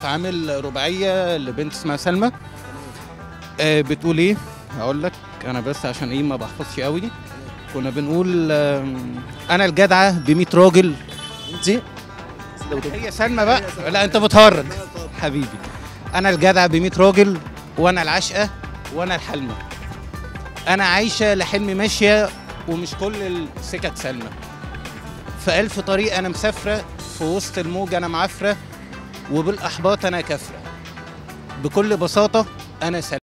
عامل رباعيه لبنت اسمها سلمى آه بتقول ايه هقول لك انا بس عشان ايه ما بحفظش قوي كنا بنقول آم، انا الجدعه ب 100 راجل انت هي سلمى بقى لا انت بتهرج حبيبي انا الجدع ب 100 راجل وانا العشقه وانا الحلمه انا عايشه لحلمي ماشيه ومش كل السكك سلمى في ألف طريق انا مسافره في وسط الموج انا معفره وبالاحباط انا كافره بكل بساطه انا سلمى